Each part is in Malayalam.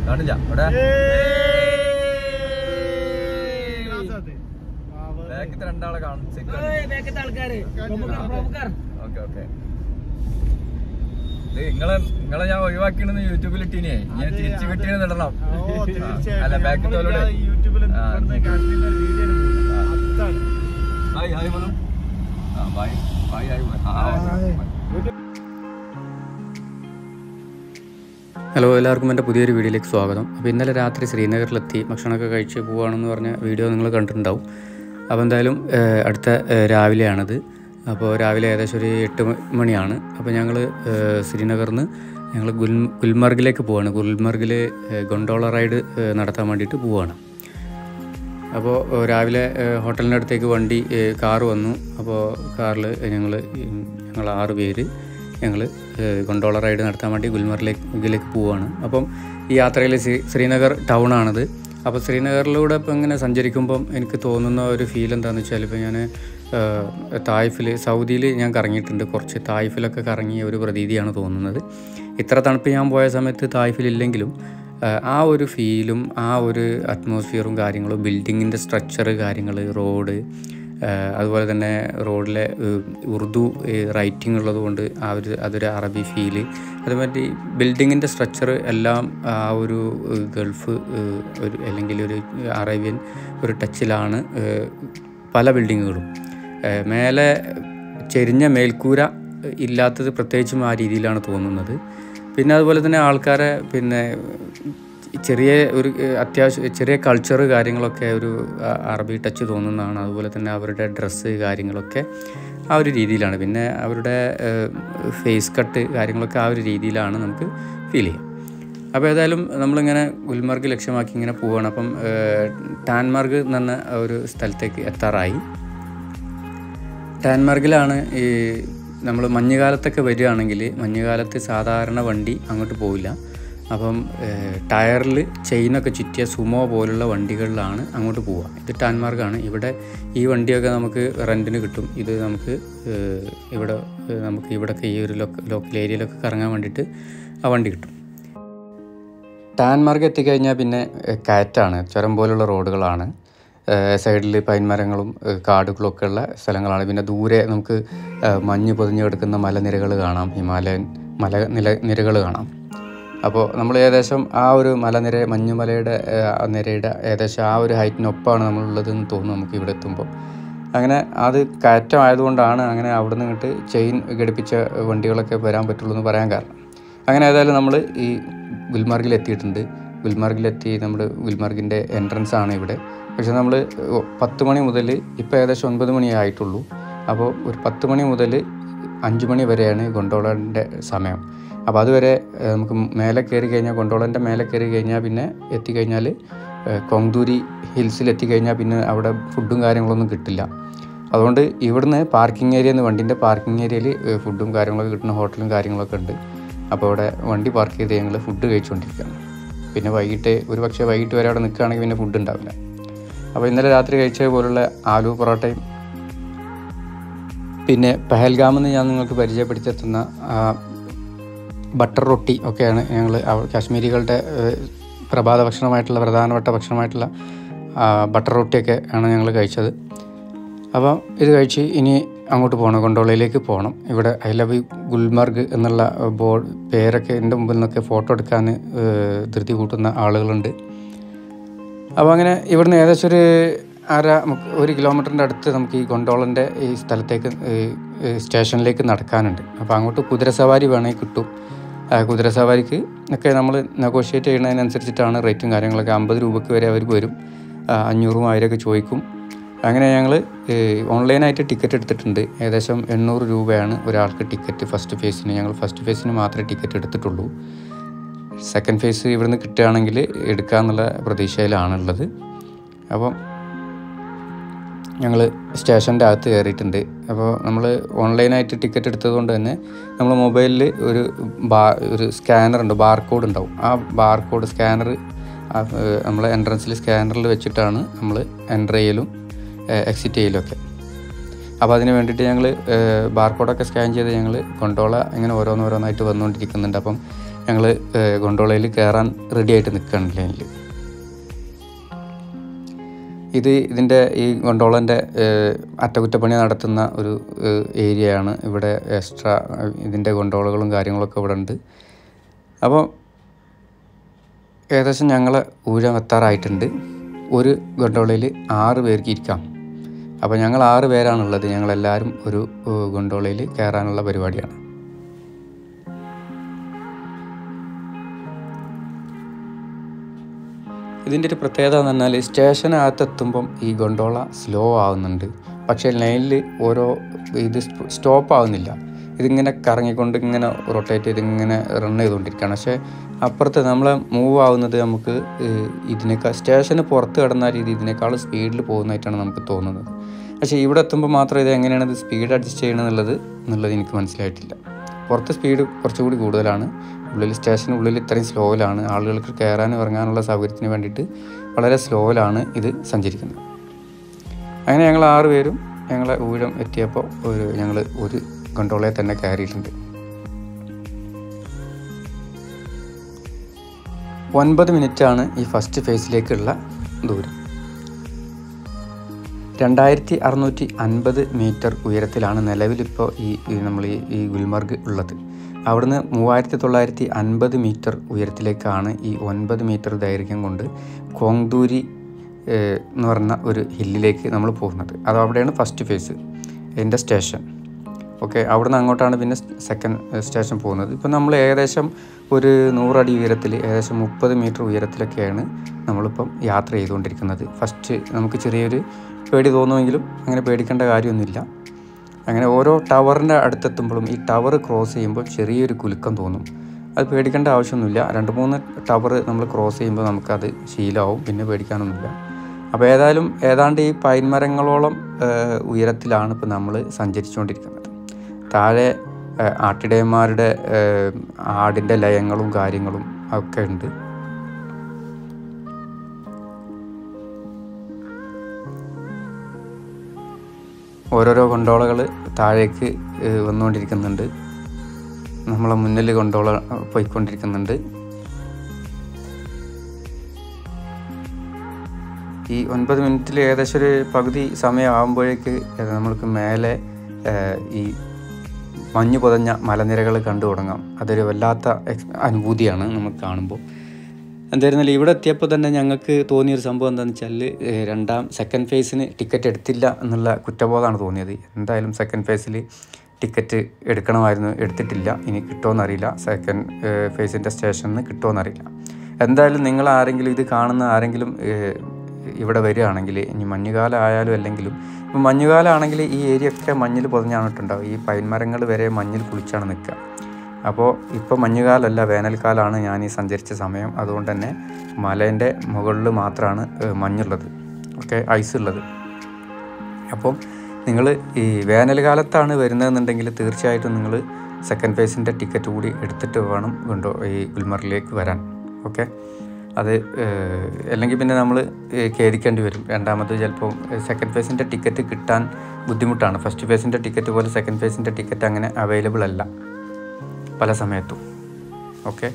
കാണില്ല ഇവിടെ ഗ്ലാസ്സകത്ത്. ആ, വെറുതെ. ബാക്കിത്തെ രണ്ടാളെ കാണും ബാക്കത്തെ ആൾക്കാര് പ്രമുഖർ പ്രമുഖർ ഓക്കെ ഓക്കെ ഇത് നിങ്ങളെ നിങ്ങളെ ഞാൻ ഒഴിവാക്കിണെന്ന് യൂട്യൂബിൽ ഇട്ടീനേ ഞാൻ അതെ, തിരിച്ചു അതെ. കിട്ടിയെന്ന് ഇടണം ഓ, തീർച്ചയായും. അല്ല ബാക്കിത്തെ നമ്മളില്ലാതെ അവരോട് യൂട്യൂബിൽ ആ. ഇവിടുന്ന് കാശ്മീരിന്റെ ഒരു വീഡിയോ ആണ് പോകുന്നത്. ആ. അതാണ്. ഹായ് ഹായ് പറഞ്ഞു ആ ബായ് ബായ് ഹായ് ബൈ. ആ ഹായ്. ഹലോ എല്ലാവർക്കും എൻ്റെ പുതിയൊരു വീഡിയോയിലേക്ക് സ്വാഗതം അപ്പോൾ ഇന്നലെ രാത്രി ശ്രീനഗറിലെത്തി ഭക്ഷണമൊക്കെ കഴിച്ച് പോവാണെന്ന് പറഞ്ഞ വീഡിയോ നിങ്ങൾ കണ്ടിട്ടുണ്ടാവും അപ്പോൾ എന്തായാലും ഏഹ്, അടുത്ത ഏഹ്, രാവിലെയാണിത് അപ്പോൾ രാവിലെ ഏകദേശം ഒരു എട്ട് മ- മണിയാണ് അപ്പോൾ ഞങ്ങൾ ശ്രീനഗറിൽ നിന്ന് ഞങ്ങൾ ഗുൽ ഗുൽമർഗിലേക്ക് പോവാണ് ഗുൽമർഗിൽ ഏഹ്, ഗൊണ്ടോള റൈഡ് ഏഹ്, നടത്താൻ വേണ്ടിയിട്ട് പോവുകയാണ് അപ്പോൾ ഏഹ്, രാവിലെ ഏഹ്, ഹോട്ടലിൻ്റെ അടുത്തേക്ക് വണ്ടി ഏഹ്, കാറ് വന്നു അപ്പോൾ കാറിൽ ഞങ്ങൾ ഞങ്ങൾ ആറ് പേര് ഞങ്ങൾ ഗൊണ്ടോള റൈഡ് നടത്താൻ വേണ്ടി ഗുൽമർഗിലേക്ക് ഇതിലേക്ക് പോവുകയാണ് അപ്പം ഈ യാത്രയിൽ ശ്രീ- ശ്രീനഗർ ടൗൺ ആണിത് അപ്പോൾ ശ്രീനഗറിലൂടെ ഇപ്പം ഇങ്ങനെ സഞ്ചരിക്കുമ്പം എനിക്ക് തോന്നുന്ന ഒരു ഫീൽ എന്താണെന്ന് വെച്ചാൽ ഇപ്പോൾ ഞാൻ തായ്ഫിൽ സൗദിയിൽ ഞാൻ കറങ്ങിയിട്ടുണ്ട് കുറച്ച് തായ്ഫിലൊക്കെ കറങ്ങിയ ഒരു പ്രതീതിയാണ് തോന്നുന്നത് ഇത്ര തണുപ്പ് ഞാൻ പോയ സമയത്ത് തായ്ഫിലില്ലെങ്കിലും ആഹ് ആ ഒരു ഫീലും ആ ഒരു അറ്റ്മോസ്ഫിയറും കാര്യങ്ങളും ബിൽഡിങ്ങിൻ്റെ സ്ട്രക്ചർ കാര്യങ്ങൾ റോഡ് ആഹ് അതുപോലെ തന്നെ റോഡിലെ ഏഹ് ഉറുദു റൈറ്റിംഗ് ഉള്ളത് കൊണ്ട് ആ ഒരു അതൊരു അറബി ഫീല് അതുമാതിരി ബിൽഡിങ്ങിൻ്റെ സ്ട്രക്ചർ എല്ലാം ആ ഒരു ഏഹ് ഗൾഫ് ഏഹ് ഒരു അല്ലെങ്കിൽ ഒരു അറേബ്യൻ ഒരു ടച്ചിലാണ് ഏഹ് പല ബിൽഡിങ്ങുകളും ഏഹ് മേലെ ചെരിഞ്ഞ മേൽക്കൂര ഇല്ലാത്തത് പ്രത്യേകിച്ചും ആ രീതിയിലാണ് തോന്നുന്നത് പിന്നെ അതുപോലെ തന്നെ ആൾക്കാരെ പിന്നെ ചെറിയ ഒരു ഏഹ്, അത്യാവശ്യം ചെറിയ കൾച്ചർ കാര്യങ്ങളൊക്കെ ഒരു അ- അറബി ടച്ച് തോന്നുന്നതാണ് അതുപോലെ തന്നെ അവരുടെ ഡ്രസ്സ് കാര്യങ്ങളൊക്കെ ആ ഒരു രീതിയിലാണ് പിന്നെ അവരുടെ ഫേസ് കട്ട് കാര്യങ്ങളൊക്കെ ആ ഒരു രീതിയിലാണ് നമുക്ക് ഫീൽ ചെയ്യുക അപ്പോൾ ഏതായാലും നമ്മളിങ്ങനെ ഗുൽമർഗ് ലക്ഷ്യമാക്കി ഇങ്ങനെ പോവുകയാണ് അപ്പം ഏഹ്, ടാൻമാർഗ് എന്ന് പറഞ്ഞ ഒരു സ്ഥലത്തേക്ക് എത്താറായി ടാൻമാർഗിലാണ് ഈ നമ്മൾ മഞ്ഞുകാലത്തൊക്കെ വരികയാണെങ്കിൽ മഞ്ഞുകാലത്ത് സാധാരണ വണ്ടി അങ്ങോട്ട് പോവില്ല അപ്പം ടയറിൽ ചെയിനൊക്കെ ചുറ്റിയ സുമോ പോലുള്ള വണ്ടികളിലാണ് അങ്ങോട്ട് പോവുക ഇത് ടാൻമാർഗാണ് ഇവിടെ ഈ വണ്ടിയൊക്കെ നമുക്ക് റെൻറ്റിന് കിട്ടും ഇത് നമുക്ക് ഏഹ്, ഇവിടെ ഏഹ്, നമുക്ക് ഇവിടെയൊക്കെ ഈ ഒരു ലോക്ക ലോക്കൽ ഏരിയയിലൊക്കെ കറങ്ങാൻ വേണ്ടിയിട്ട് ആ വണ്ടി കിട്ടും ടാൻമാർഗ് എത്തിക്കഴിഞ്ഞാൽ പിന്നെ ഏഹ്, കയറ്റാണ് ചുരം പോലുള്ള റോഡുകളാണ് സൈഡിൽ പൈൻ മരങ്ങളും ഏഹ്, കാടുകളും ഒക്കെ ഉള്ള സ്ഥലങ്ങളാണ് പിന്നെ ദൂരെ നമുക്ക് ഏഹ്, മഞ്ഞ് പൊതിഞ്ഞ് കിടക്കുന്ന മലനിരകൾ കാണാം ഹിമാലയൻ മല നില നിരകൾ കാണാം അപ്പോൾ നമ്മൾ ഏകദേശം ആ ഒരു മലനിര മഞ്ഞുമലയുടെ ഏഹ്, ആ നിരയുടെ ഏകദേശം ആ ഒരു ഹൈറ്റിനൊപ്പമാണ് നമ്മളുള്ളതെന്ന് തോന്നുന്നു നമുക്ക് ഇവിടെ എത്തുമ്പോൾ അങ്ങനെ അത് കയറ്റമായതുകൊണ്ടാണ് അങ്ങനെ അവിടെ നിന്ന് ഇങ്ങോട്ട് ചെയിൻ ഘടിപ്പിച്ച വണ്ടികളൊക്കെ വരാൻ പറ്റുള്ളൂ എന്ന് പറയാൻ കാരണം അങ്ങനെ ഏതായാലും നമ്മൾ ഈ ഗുൽമാർഗിൽ എത്തിയിട്ടുണ്ട് ഗുൽമാർഗിലെത്തി നമ്മൾ ഗുൽമാർഗിൻ്റെ എൻട്രൻസ് ആണ് ഇവിടെ പക്ഷെ നമ്മൾ പത്ത് മണി മുതൽ ഇപ്പോൾ ഏകദേശം ഒൻപത് മണി ആയിട്ടുള്ളൂ അപ്പോൾ ഒരു പത്ത് മണി മുതൽ അഞ്ച് മണി വരെയാണ് ഗൊണ്ടോളൻ്റെ സമയം അപ്പോൾ അതുവരെ ഏഹ്, നമുക്ക് മേലെ കയറി കഴിഞ്ഞാൽ ഗൊണ്ടോളൻ്റെ മേലെ കയറി കഴിഞ്ഞാൽ പിന്നെ എത്തിക്കഴിഞ്ഞാൽ ഏഹ്, കൊങ്തൂരി ഹിൽസിൽ എത്തിക്കഴിഞ്ഞാൽ പിന്നെ അവിടെ ഫുഡും കാര്യങ്ങളൊന്നും കിട്ടില്ല അതുകൊണ്ട് ഇവിടുന്ന് പാർക്കിംഗ് ഏരിയ എന്ന് വണ്ടിൻ്റെ പാർക്കിംഗ് ഏരിയയിൽ ഫുഡും കാര്യങ്ങളൊക്കെ കിട്ടുന്ന ഹോട്ടലും കാര്യങ്ങളൊക്കെ ഉണ്ട് അപ്പോൾ അവിടെ വണ്ടി പാർക്ക് ചെയ്ത് ഞങ്ങൾ ഫുഡ് കഴിച്ചുകൊണ്ടിരിക്കുകയാണ് പിന്നെ വൈകിട്ട് ഒരു പക്ഷേ വൈകിട്ട് വരെ അവിടെ നിൽക്കുകയാണെങ്കിൽ പിന്നെ ഫുഡ് ഉണ്ടാവില്ല അപ്പോൾ ഇന്നലെ രാത്രി കഴിച്ചത് പോലുള്ള ആലു പൊറോട്ടയും പിന്നെ പഹൽഗാമെന്ന് ഞാൻ നിങ്ങൾക്ക് പരിചയപ്പെടുത്തിയെത്തുന്ന ആ, ബട്ടർ റൊട്ടി ഒക്കെയാണ് ഞങ്ങൾ കാശ്മീരികളുടെ ഏഹ്, പ്രഭാത ഭക്ഷണമായിട്ടുള്ള പ്രധാനപ്പെട്ട ഭക്ഷണമായിട്ടുള്ള ആ, ബട്ടർ റൊട്ടിയൊക്കെ ആണ് ഞങ്ങൾ കഴിച്ചത് അപ്പോൾ ഇത് കഴിച്ച് ഇനി അങ്ങോട്ട് പോകണം കൊണ്ടോളയിലേക്ക് പോകണം ഇവിടെ ഐ ലവ് യു ഗുൽമർഗ് എന്നുള്ള ബോർഡ് പേരൊക്കെ എൻ്റെ മുമ്പിൽ നിന്നൊക്കെ ഫോട്ടോ എടുക്കാൻ ഏഹ്, ധൃതി കൂട്ടുന്ന ആളുകളുണ്ട് അപ്പോൾ അങ്ങനെ ഇവിടുന്ന് ഏകദേശം ഒരു അര മുക്ക- ഒരു കിലോമീറ്ററിൻ്റെ അടുത്ത് നമുക്ക് ഈ ഗൊണ്ടോളൻ്റെ ഈ സ്ഥലത്തേക്ക് ഈ, ഈ സ്റ്റേഷനിലേക്ക് നടക്കാനുണ്ട് അപ്പോൾ അങ്ങോട്ട് കുതിരസവാരി വേണമെങ്കിൽ കിട്ടും ആ, കുതിരസവാരിക്ക് ഒക്കെ നമ്മൾ നെഗോഷിയേറ്റ് ചെയ്യുന്നതിനനുസരിച്ചിട്ടാണ് റേറ്റും കാര്യങ്ങളൊക്കെ അമ്പത് രൂപയ്ക്ക് വരെ അവർ വരും ആ, അഞ്ഞൂറും ആയിരമൊക്കെ ചോദിക്കും അങ്ങനെ ഞങ്ങൾ ഓൺലൈനായിട്ട് ടിക്കറ്റ് എടുത്തിട്ടുണ്ട് ഏകദേശം എണ്ണൂറ് രൂപയാണ് ഒരാൾക്ക് ടിക്കറ്റ് ഫസ്റ്റ് ഫേസിന് ഞങ്ങൾ ഫസ്റ്റ് ഫേസിന് മാത്രമേ ടിക്കറ്റ് എടുത്തിട്ടുള്ളൂ സെക്കൻഡ് ഫേസ് ഇവിടുന്ന് കിട്ടുകയാണെങ്കിൽ എടുക്കാമെന്നുള്ള പ്രതീക്ഷയിലാണുള്ളത് അപ്പം ഞങ്ങൾ സ്റ്റേഷൻ്റെ അകത്ത് കയറിയിട്ടുണ്ട് അപ്പോൾ നമ്മൾ ഓൺലൈനായിട്ട് ടിക്കറ്റ് എടുത്തതുകൊണ്ട് തന്നെ നമ്മൾ മൊബൈലിൽ ഒരു ബാ ഒരു സ്കാനർ ഉണ്ട് ബാർകോഡ് ഉണ്ടാവും ആ ബാർകോഡ് സ്കാനർ നമ്മൾ എൻട്രൻസിൽ സ്കാനറിൽ വെച്ചിട്ടാണ് നമ്മൾ എൻ്റർ ചെയ്യലും എക്സിറ്റ് ചെയ്യലും ഒക്കെ അപ്പോൾ അതിന് വേണ്ടിയിട്ട് ഞങ്ങൾ ബാർകോഡൊക്കെ സ്കാൻ ചെയ്ത് ഞങ്ങൾ കൊണ്ടോള ഇങ്ങനെ ഓരോന്നോരോന്നായിട്ട് വന്നുകൊണ്ടിരിക്കുന്നുണ്ട് അപ്പം ഞങ്ങൾ ഗൊണ്ടോളയിൽ കയറാൻ റെഡി ആയിട്ട് നിൽക്കുകയാണ് ലൈനിൽ ഇത് ഇതിൻ്റെ ഈ ഗൊണ്ടോളൻ്റെ അറ്റകുറ്റപ്പണി നടത്തുന്ന ഒരു ഏഹ്, ഏരിയയാണ് ഇവിടെ എക്സ്ട്രാ ഇതിൻ്റെ ഗൊണ്ടോളകളും കാര്യങ്ങളൊക്കെ ഇവിടെ ഉണ്ട് അപ്പോൾ ഏകദേശം ഞങ്ങൾ ഊഴം എത്താറായിട്ടുണ്ട് ഒരു ഗൊണ്ടോളയിൽ ആറ് പേർക്ക് ഇരിക്കാം അപ്പോൾ ഞങ്ങൾ ആറ് പേരാണുള്ളത് ഞങ്ങളെല്ലാവരും ഒരു ഏഹ്, ഗൊണ്ടോളയിൽ കയറാനുള്ള പരിപാടിയാണ് ഇതിൻ്റെ ഒരു പ്രത്യേകത എന്ന് പറഞ്ഞാൽ സ്റ്റേഷനകത്ത് എത്തുമ്പം ഈ ഗൊണ്ടോള സ്ലോ ആവുന്നുണ്ട് പക്ഷേ ലൈനിൽ ഓരോ ഇത് സ്റ്റോപ്പ് ആവുന്നില്ല ഇതിങ്ങനെ കറങ്ങിക്കൊണ്ട് ഇങ്ങനെ റൊട്ടേറ്റ് ചെയ്ത് ഇങ്ങനെ റൺ ചെയ്തുകൊണ്ടിരിക്കുകയാണ് പക്ഷേ അപ്പുറത്ത് നമ്മൾ മൂവ് ആവുന്നത് നമുക്ക് ഏഹ്, ഇതിനേക്കാൾ സ്റ്റേഷന് പുറത്ത് കിടന്ന രീതി ഇതിനേക്കാൾ സ്പീഡിൽ പോകുന്നതായിട്ടാണ് നമുക്ക് തോന്നുന്നത് പക്ഷേ ഇവിടെ എത്തുമ്പോൾ മാത്രം ഇത് എങ്ങനെയാണ് ഇത് സ്പീഡ് അഡ്ജസ്റ്റ് ചെയ്യണമെന്നുള്ളത് എന്നുള്ളത് എനിക്ക് മനസ്സിലായിട്ടില്ല പുറത്ത് സ്പീഡ് കുറച്ചുകൂടി കൂടുതലാണ് ഉള്ളിൽ സ്റ്റേഷനുള്ളിൽ ഇത്രയും സ്ലോയിലാണ് ആളുകൾക്ക് കയറാനും ഇറങ്ങാനുള്ള സൗകര്യത്തിന് വേണ്ടിയിട്ട് വളരെ സ്ലോയിലാണ് ഇത് സഞ്ചരിക്കുന്നത് അങ്ങനെ ഞങ്ങൾ ആറ് പേരും ഞങ്ങളെ ഊഴം എത്തിയപ്പോൾ ഒരു ഞങ്ങൾ ഒരു ഗണ്ടോളയെ തന്നെ കയറിയിട്ടുണ്ട് ഒൻപത് മിനിറ്റാണ് ഈ ഫസ്റ്റ് ഫേസിലേക്കുള്ള ദൂരം രണ്ടായിരത്തി അറുന്നൂറ്റി അൻപത് മീറ്റർ ഉയരത്തിലാണ് നിലവിലിപ്പോൾ ഈ ഈ നമ്മൾ ഈ ഈ ഗുൽമർഗ് ഉള്ളത് അവിടുന്ന് മൂവായിരത്തി തൊള്ളായിരത്തി അൻപത് മീറ്റർ ഉയരത്തിലേക്കാണ് ഈ ഒൻപത് മീറ്റർ ദൈർഘ്യം കൊണ്ട് കോങ്തൂരി ഏഹ്, എന്ന് പറഞ്ഞ ഒരു ഹില്ലിലേക്ക് നമ്മൾ പോകുന്നത് അത് അവിടെയാണ് ഫസ്റ്റ് ഫേസ് എൻ്റെ സ്റ്റേഷൻ ഓക്കെ അവിടുന്ന് അങ്ങോട്ടാണ് പിന്നെ സെക്കൻഡ് സ്റ്റേഷൻ പോകുന്നത് ഇപ്പം നമ്മൾ ഏകദേശം ഒരു നൂറടി ഉയരത്തിൽ ഏകദേശം മുപ്പത് മീറ്റർ ഉയരത്തിലൊക്കെയാണ് നമ്മളിപ്പം യാത്ര ചെയ്തുകൊണ്ടിരിക്കുന്നത് ഫസ്റ്റ് നമുക്ക് ചെറിയൊരു പേടി തോന്നുമെങ്കിലും അങ്ങനെ പേടിക്കേണ്ട കാര്യമൊന്നുമില്ല അങ്ങനെ ഓരോ ടവറിൻ്റെ അടുത്തെത്തുമ്പോഴും ഈ ടവർ ക്രോസ് ചെയ്യുമ്പോൾ ചെറിയൊരു കുലുക്കം തോന്നും അത് പേടിക്കേണ്ട ആവശ്യമൊന്നുമില്ല രണ്ട് മൂന്ന് ടവർ നമ്മൾ ക്രോസ് ചെയ്യുമ്പോൾ നമുക്കത് ശീലമാവും പിന്നെ പേടിക്കാനൊന്നുമില്ല അപ്പോൾ ഏതായാലും ഏതാണ്ട് ഈ പൈൻ മരങ്ങളോളം ഏഹ്, ഉയരത്തിലാണ് ഇപ്പോൾ നമ്മൾ സഞ്ചരിച്ചുകൊണ്ടിരിക്കുന്നത് താഴെ ഏഹ്, ആട്ടിടയന്മാരുടെ ഏഹ്, ആടിൻ്റെ ലയങ്ങളും കാര്യങ്ങളും ഒക്കെ ഉണ്ട് ഓരോരോ കൊണ്ടോളകൾ താഴേക്ക് ഏഹ്, വന്നുകൊണ്ടിരിക്കുന്നുണ്ട് നമ്മളെ മുന്നിൽ കൊണ്ടോള പോയിക്കൊണ്ടിരിക്കുന്നുണ്ട് ഈ ഒൻപത് മിനിറ്റിൽ ഏകദേശം ഒരു പകുതി സമയമാകുമ്പോഴേക്ക് നമ്മൾക്ക് മേലെ ഏഹ്, ഈ മഞ്ഞ് പുതഞ്ഞ മലനിരകൾ കണ്ടു തുടങ്ങാം അതൊരു വല്ലാത്ത എക്സ് അനുഭൂതിയാണ് നമുക്ക് കാണുമ്പോൾ എന്തായിരുന്നാലും ഇവിടെ എത്തിയപ്പോൾ തന്നെ ഞങ്ങൾക്ക് തോന്നിയൊരു സംഭവം എന്താണെന്ന് വെച്ചാൽ ഏഹ്, രണ്ടാം സെക്കൻഡ് ഫേസിന് ടിക്കറ്റ് എടുത്തില്ല എന്നുള്ള കുറ്റബോധമാണ് തോന്നിയത് എന്തായാലും സെക്കൻഡ് ഫേസിൽ ടിക്കറ്റ് എടുക്കണമായിരുന്നു എടുത്തിട്ടില്ല ഇനി കിട്ടുമോയെന്നറിയില്ല സെക്കൻഡ് ഫേസിൻ്റെ സ്റ്റേഷനിൽ നിന്ന് കിട്ടുമോയെന്നറിയില്ല എന്തായാലും നിങ്ങൾ ആരെങ്കിലും ഇത് കാണുന്ന ആരെങ്കിലും ഏഹ്, ഇവിടെ വരികയാണെങ്കിൽ ഇനി മഞ്ഞുകാലം ആയാലും അല്ലെങ്കിലും ഇപ്പം മഞ്ഞുകാലം ആണെങ്കിൽ ഈ ഏരിയ ഒക്കെ മഞ്ഞിൽ പൊതിഞ്ഞാണ് ഇട്ടുണ്ടാവും ഈ പൈൻ മരങ്ങൾ വരെ മഞ്ഞിൽ കുളിച്ചാണ് നിൽക്കുക അപ്പോൾ ഇപ്പോൾ മഞ്ഞുകാലമല്ല വേനൽക്കാലമാണ് ഞാൻ ഈ സഞ്ചരിച്ച സമയം അതുകൊണ്ട് തന്നെ മലേൻ്റെ മുകളിൽ മാത്രമാണ് ഏഹ്, മഞ്ഞുള്ളത് ഓക്കെ ഐസ് ഉള്ളത് അപ്പോൾ നിങ്ങൾ ഈ വേനൽക്കാലത്താണ് വരുന്നതെന്നുണ്ടെങ്കിൽ തീർച്ചയായിട്ടും നിങ്ങൾ സെക്കൻഡ് ഫേസിൻ്റെ ടിക്കറ്റ് കൂടി എടുത്തിട്ട് വേണം കൊണ്ടോ ഈ ഗുൽമർഗിലേക്ക് വരാൻ ഓക്കെ അത് ഏഹ്, അല്ലെങ്കിൽ പിന്നെ നമ്മൾ ഖേദിക്കേണ്ടി വരും രണ്ടാമത് ചിലപ്പോൾ സെക്കൻഡ് ഫേസിൻ്റെ ടിക്കറ്റ് കിട്ടാൻ ബുദ്ധിമുട്ടാണ് ഫസ്റ്റ് ഫേസിൻ്റെ ടിക്കറ്റ് പോലെ സെക്കൻഡ് ഫേസിൻ്റെ ടിക്കറ്റ് അങ്ങനെ അവൈലബിൾ അല്ല പല സമയത്തും ഓക്കെ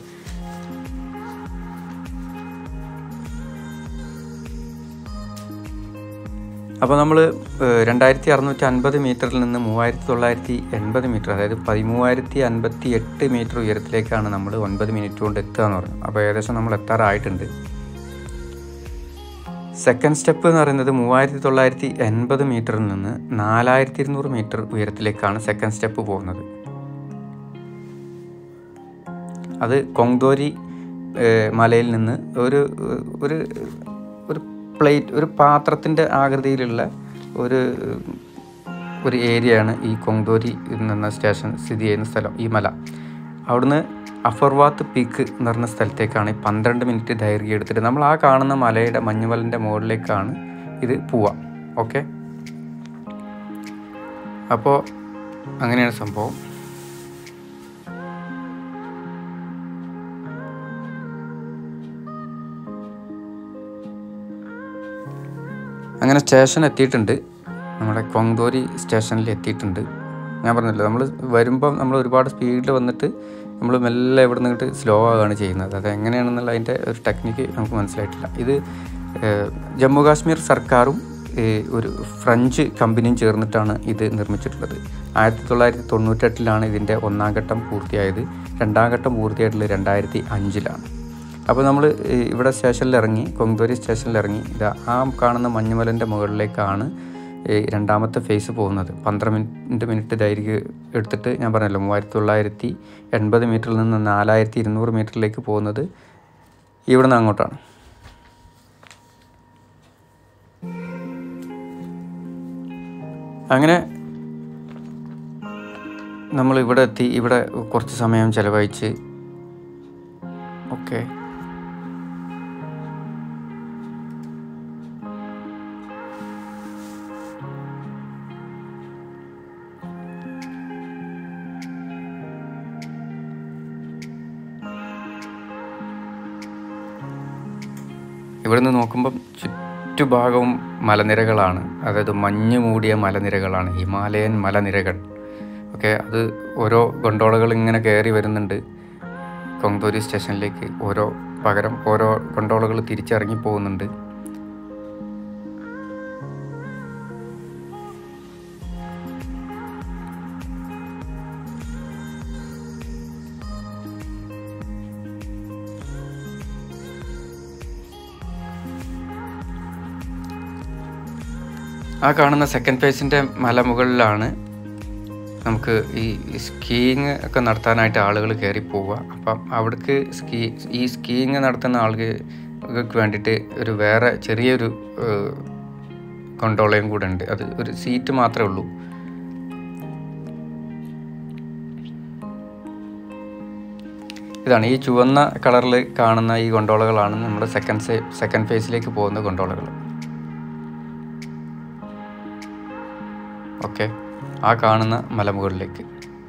അപ്പോൾ നമ്മൾ രണ്ടായിരത്തി അറുന്നൂറ്റി അൻപത് മീറ്ററിൽ നിന്ന് മൂവായിരത്തി തൊള്ളായിരത്തി എൺപത് മീറ്റർ അതായത് പതിമൂവായിരത്തി അൻപത്തി എട്ട് മീറ്റർ ഉയരത്തിലേക്കാണ് നമ്മൾ ഒൻപത് മിനിറ്റ് കൊണ്ട് എത്തുക എന്ന് പറഞ്ഞു അപ്പോൾ ഏകദേശം നമ്മൾ എത്താറായിട്ടുണ്ട് സെക്കൻഡ് സ്റ്റെപ്പ് എന്ന് പറയുന്നത് മൂവായിരത്തി തൊള്ളായിരത്തി എൺപത് മീറ്ററിൽ നിന്ന് നാലായിരത്തി ഇരുന്നൂറ് മീറ്റർ ഉയരത്തിലേക്കാണ് സെക്കൻഡ് സ്റ്റെപ്പ് പോകുന്നത് അത് കൊങ്തോരി ഏഹ്, മലയിൽ നിന്ന് ഒരു ഒരു ഒരു പ്ലേറ്റ് ഒരു പാത്രത്തിൻ്റെ ആകൃതിയിലുള്ള ഒരു ഒരു ഏരിയയാണ് ഈ കൊങ്തോരി എന്ന സ്റ്റേഷൻ സ്ഥിതി ചെയ്യുന്ന സ്ഥലം ഈ മല അവിടുന്ന് അഫർവാത്ത് പീക്ക് എന്ന് പറഞ്ഞ സ്ഥലത്തേക്കാണ് ഈ പന്ത്രണ്ട് മിനിറ്റ് ദൈർഘ്യം എടുത്തിട്ട് നമ്മൾ ആ കാണുന്ന മലയുടെ മഞ്ഞുമലൻ്റെ മുകളിലേക്കാണ് ഇത് പോവുക ഓക്കെ അപ്പോൾ അങ്ങനെയാണ് സംഭവം അങ്ങനെ സ്റ്റേഷൻ എത്തിയിട്ടുണ്ട് നമ്മുടെ കൊങ്തോരി സ്റ്റേഷനിൽ എത്തിയിട്ടുണ്ട് ഞാൻ പറഞ്ഞല്ലോ നമ്മൾ വരുമ്പം നമ്മൾ ഒരുപാട് സ്പീഡിൽ വന്നിട്ട് നമ്മൾ മെല്ലെ ഇവിടെ നിന്നിട്ട് സ്ലോ ആവുകയാണ് ചെയ്യുന്നത് അത് എങ്ങനെയാണെന്നുള്ള അതിൻ്റെ ഒരു ടെക്നിക്ക് നമുക്ക് മനസ്സിലായിട്ടില്ല ഇത് ഏഹ്, ജമ്മു കാശ്മീർ സർക്കാരും ഏഹ്, ഒരു ഫ്രഞ്ച് കമ്പനിയും ചേർന്നിട്ടാണ് ഇത് നിർമ്മിച്ചിട്ടുള്ളത് ആയിരത്തി തൊള്ളായിരത്തി തൊണ്ണൂറ്റെട്ടിലാണ് ഇതിൻ്റെ ഒന്നാം ഘട്ടം പൂർത്തിയായത് രണ്ടാം ഘട്ടം പൂർത്തിയായിട്ടുള്ളത് രണ്ടായിരത്തി അഞ്ചിലാണ് അപ്പോൾ നമ്മൾ ഇവിടെ സ്റ്റേഷനിൽ ഇറങ്ങി കൊങ്തൂരി സ്റ്റേഷനിൽ ഇറങ്ങി ഇതാ ആ കാണുന്ന മഞ്ഞുമലൻ്റെ മുകളിലേക്കാണ് ഈ രണ്ടാമത്തെ ഫേസ് പോകുന്നത് പന്ത്രണ്ട് മിനിറ്റ് ദൈർഘ്യം എടുത്തിട്ട് ഞാൻ പറഞ്ഞല്ലോ മൂവായിരത്തി തൊള്ളായിരത്തി എൺപത് മീറ്ററിൽ നിന്ന് നാലായിരത്തി ഇരുന്നൂറ് മീറ്ററിലേക്ക് പോകുന്നത് ഇവിടെ നിന്ന് അങ്ങോട്ടാണ് അങ്ങനെ നമ്മൾ ഇവിടെ എത്തി ഇവിടെ കുറച്ച് സമയം ചിലവഴിച്ച് ഓക്കെ ഇവിടുന്ന് നോക്കുമ്പം ചുറ്റുഭാഗവും മലനിരകളാണ് അതായത് മഞ്ഞ് മൂടിയ മലനിരകളാണ് ഹിമാലയൻ മലനിരകൾ ഓക്കെ അത് ഓരോ ഗൊണ്ടോളകൾ ഇങ്ങനെ കയറി വരുന്നുണ്ട് കൊങ്തൂരി സ്റ്റേഷനിലേക്ക് ഓരോ പകരം ഓരോ ഗൊണ്ടോളകൾ തിരിച്ചിറങ്ങി പോകുന്നുണ്ട് ആ കാണുന്ന സെക്കൻഡ് ഫേസിൻ്റെ മലമുകളിലാണ് നമുക്ക് ഈ സ്കീയിങ് ഒക്കെ നടത്താനായിട്ട് ആളുകൾ കയറി പോവുക അപ്പം അവിടേക്ക് സ്കീ ഈ സ്കീയിങ് നടത്തുന്ന ആളുകൾക്ക് വേണ്ടിയിട്ട് ഒരു വേറെ ചെറിയൊരു കൊണ്ടോളയും കൂടെ ഉണ്ട് അത് ഒരു സീറ്റ് മാത്രമേ ഉള്ളൂ ഇതാണ് ഈ ചുവന്ന കളറിൽ കാണുന്ന ഈ കൊണ്ടോളകളാണ് നമ്മുടെ സെക്കൻഡ് സേ സെക്കൻഡ് ഫേസിലേക്ക് പോകുന്ന കൊണ്ടോളകൾ ഓക്കെ ആ കാണുന്ന മലമുകളിലേക്ക്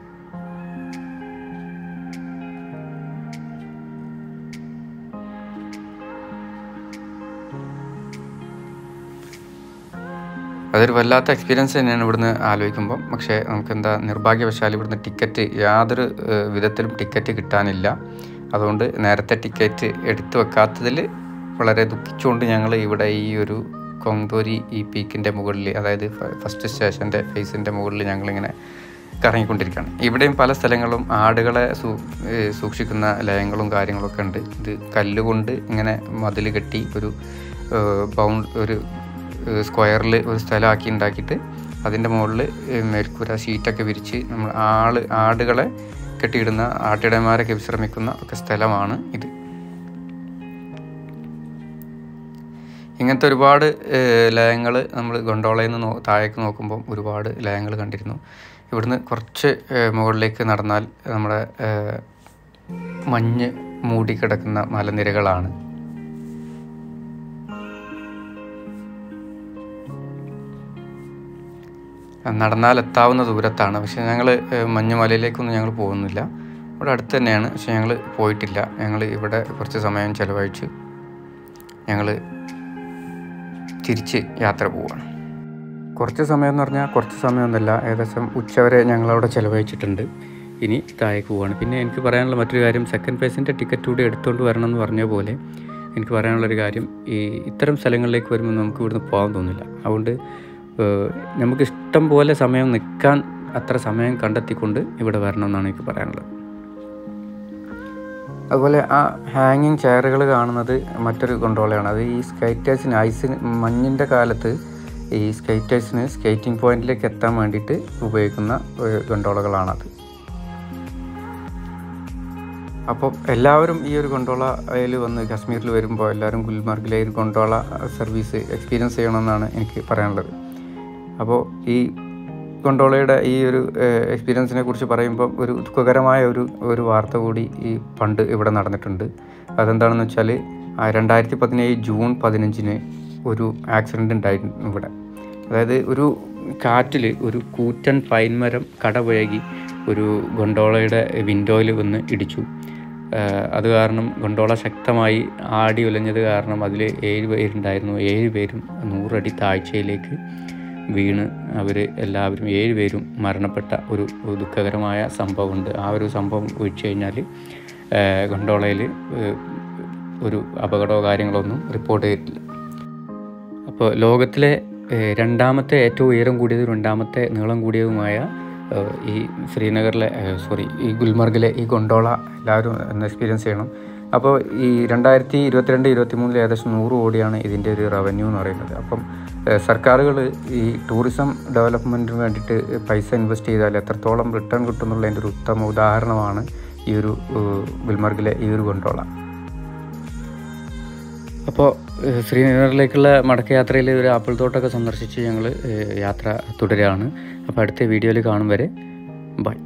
അതൊരു വല്ലാത്ത എക്സ്പീരിയൻസ് തന്നെയാണ് ഇവിടുന്ന് ആലോചിക്കുമ്പം പക്ഷേ നമുക്ക് എന്താ നിർഭാഗ്യവശാൽ ഇവിടുന്ന് ടിക്കറ്റ് യാതൊരു ഏഹ്, വിധത്തിലും ടിക്കറ്റ് കിട്ടാനില്ല അതുകൊണ്ട് നേരത്തെ ടിക്കറ്റ് എടുത്തു വെക്കാത്തതിൽ വളരെ ദുഃഖിച്ചുകൊണ്ട് ഞങ്ങൾ ഇവിടെ ഈ ഒരു കൊങ്തോരി ഈ പീക്കിൻ്റെ മുകളിൽ അതായത് ഫ- ഫസ്റ്റ് സ്റ്റേഷൻ്റെ ഫേസിൻ്റെ മുകളിൽ ഞങ്ങളിങ്ങനെ കറങ്ങിക്കൊണ്ടിരിക്കുകയാണ് ഇവിടെയും പല സ്ഥലങ്ങളും ആടുകളെ സൂ ഏഹ് സൂക്ഷിക്കുന്ന ലയങ്ങളും കാര്യങ്ങളൊക്കെ ഉണ്ട് ഇത് കല്ലുകൊണ്ട് ഇങ്ങനെ മതിൽ കെട്ടി ഒരു ബൗണ്ട് ഒരു സ്ക്വയറിൽ ഒരു സ്ഥലമാക്കി ഉണ്ടാക്കിയിട്ട് അതിൻ്റെ മുകളിൽ മേൽക്കൂര ഷീറ്റൊക്കെ വിരിച്ച് നമ്മൾ ആള് ആടുകളെ കെട്ടിയിടുന്ന ആട്ടിടയന്മാരൊക്കെ വിശ്രമിക്കുന്ന ഒക്കെ സ്ഥലമാണ് ഇത് ഇങ്ങനത്തെ ഒരുപാട് ലയങ്ങൾ നമ്മൾ ഗൊണ്ടോളയിൽ നിന്ന് നോ താഴേക്ക് നോക്കുമ്പം ഒരുപാട് ലയങ്ങൾ കണ്ടിരുന്നു ഇവിടുന്ന് കുറച്ച് ഏഹ്, മുകളിലേക്ക് നടന്നാൽ നമ്മുടെ ഏഹ്, മഞ്ഞ് മൂടിക്കിടക്കുന്ന മലനിരകളാണ് നടന്നാൽ എത്താവുന്ന ദൂരത്താണ് പക്ഷേ ഞങ്ങൾ മഞ്ഞുമലയിലേക്കൊന്നും ഞങ്ങൾ പോകുന്നില്ല ഇവിടെ അടുത്ത് തന്നെയാണ് പക്ഷെ ഞങ്ങൾ പോയിട്ടില്ല ഞങ്ങൾ ഇവിടെ കുറച്ച് സമയം ചിലവഴിച്ച് ഞങ്ങൾ തിരിച്ച് യാത്ര പോവുകയാണ് കുറച്ച് സമയം എന്ന് പറഞ്ഞാൽ കുറച്ച് സമയമൊന്നുമല്ല ഏകദേശം ഉച്ചവരെ ഞങ്ങളവിടെ ചിലവഴിച്ചിട്ടുണ്ട് ഇനി താഴേക്ക് പോവുകയാണ് പിന്നെ എനിക്ക് പറയാനുള്ള മറ്റൊരു കാര്യം സെക്കൻഡ് പേസിൻ്റെ ടിക്കറ്റ് കൂടി എടുത്തുകൊണ്ട് വരണം എന്ന് പറഞ്ഞ പോലെ എനിക്ക് പറയാനുള്ളൊരു കാര്യം ഈ ഇത്തരം സ്ഥലങ്ങളിലേക്ക് വരുമ്പോൾ നമുക്ക് ഇവിടുന്ന് പോകാൻ തോന്നില്ല അതുകൊണ്ട് ഏഹ്, നമുക്ക് ഇഷ്ടം പോലെ സമയം നിൽക്കാൻ അത്ര സമയം കണ്ടെത്തിക്കൊണ്ട് ഇവിടെ വരണം എന്നാണ് എനിക്ക് പറയാനുള്ളത് അതുപോലെ ആ ഹാങ്ങിങ് ചെയറുകൾ കാണുന്നത് മറ്റൊരു കൊണ്ടോളയാണ് അത് ഈ സ്കേറ്റേഴ്സിന് ഐസിന് മഞ്ഞിൻ്റെ കാലത്ത് ഈ സ്കേറ്റേഴ്സിന് സ്കേറ്റിംഗ് പോയിന്റിലേക്ക് എത്താൻ വേണ്ടിയിട്ട് ഉപയോഗിക്കുന്ന ഏഹ്, ഗൊണ്ടോളകളാണത് അപ്പോൾ എല്ലാവരും ഈ ഒരു ഗൊണ്ടോളയിൽ വന്ന് കാശ്മീരിൽ വരുമ്പോൾ എല്ലാവരും ഗുൽമാർഗിലെ ഒരു ഗൊണ്ടോള സർവീസ് എക്സ്പീരിയൻസ് ചെയ്യണമെന്നാണ് എനിക്ക് പറയാനുള്ളത് അപ്പോൾ ഈ ഗൊണ്ടോളയുടെ ഈ ഒരു എക്സ്പീരിയൻസിനെ കുറിച്ച് പറയുമ്പോൾ ഒരു ദുഃഖകരമായ ഒരു ഒരു വാർത്ത കൂടി ഈ പണ്ട് ഇവിടെ നടന്നിട്ടുണ്ട് അതെന്താണെന്ന് വെച്ചാൽ രണ്ടായിരത്തി പതിനേഴ് ജൂൺ പതിനഞ്ചിന് ഒരു ആക്സിഡൻ്റ് ഉണ്ടായിരുന്നു ഇവിടെ അതായത് ഒരു കാറ്റിൽ ഒരു കൂറ്റൻ പൈൻ മരം കടപുഴകി ഒരു ഗൊണ്ടോളയുടെ വിൻഡോയിൽ വന്ന് ഇടിച്ചു ആഹ് അത് കാരണം ഗൊണ്ടോള ശക്തമായി ആടി ഉലഞ്ഞത് കാരണം അതിൽ ഏഴ് പേരുണ്ടായിരുന്നു ഏഴ് പേരും നൂറടി താഴ്ചയിലേക്ക് വീണ് അവർ എല്ലാവരും ഏഴ് പേരും മരണപ്പെട്ട ഒരു ദുഃഖകരമായ സംഭവമുണ്ട് ആ ഒരു സംഭവം ഒഴിച്ചു കഴിഞ്ഞാൽ ഗണ്ടോളയിൽ ഒരു അപകടമോ കാര്യങ്ങളോ ഒന്നും റിപ്പോർട്ട് ചെയ്തിട്ടില്ല അപ്പോൾ ലോകത്തിലെ ഏഹ്, രണ്ടാമത്തെ ഏറ്റവും ഉയരം കൂടിയതും രണ്ടാമത്തെ നീളം കൂടിയതുമായ ഏഹ്, ഈ ശ്രീനഗറിലെ സോറി ഈ ഗുൽമർഗിലെ ഈ ഗൊണ്ടോള എല്ലാവരും ഒന്ന് എക്സ്പീരിയൻസ് ചെയ്യണം അപ്പോൾ ഈ രണ്ടായിരത്തി ഇരുപത്തിരണ്ട് ഇരുപത്തി മൂന്നിൽ ഏകദേശം നൂറ് കോടിയാണ് ഇതിൻ്റെ ഒരു റവന്യൂ എന്ന് പറയുന്നത് അപ്പം സർക്കാരുകൾ ഈ ടൂറിസം ഡെവലപ്മെൻറ്റിന് വേണ്ടിയിട്ട് പൈസ ഇൻവെസ്റ്റ് ചെയ്താൽ എത്രത്തോളം റിട്ടേൺ കിട്ടുന്നുള്ളതിൻ്റെ ഒരു ഉത്തമ ഉദാഹരണമാണ് ഈ ഒരു ഏഹ്, ഗുൽമർഗിലെ ഈ ഒരു ഗൊണ്ടോള അപ്പോൾ ഏഹ്, ശ്രീനഗറിലേക്കുള്ള മടക്കയാത്രയിൽ ഒരു ആപ്പിൾ തോട്ടമൊക്കെ സന്ദർശിച്ച് ഞങ്ങൾ യാത്ര തുടരുകയാണ് അപ്പോൾ അടുത്ത വീഡിയോയിൽ കാണും വരെ ബൈ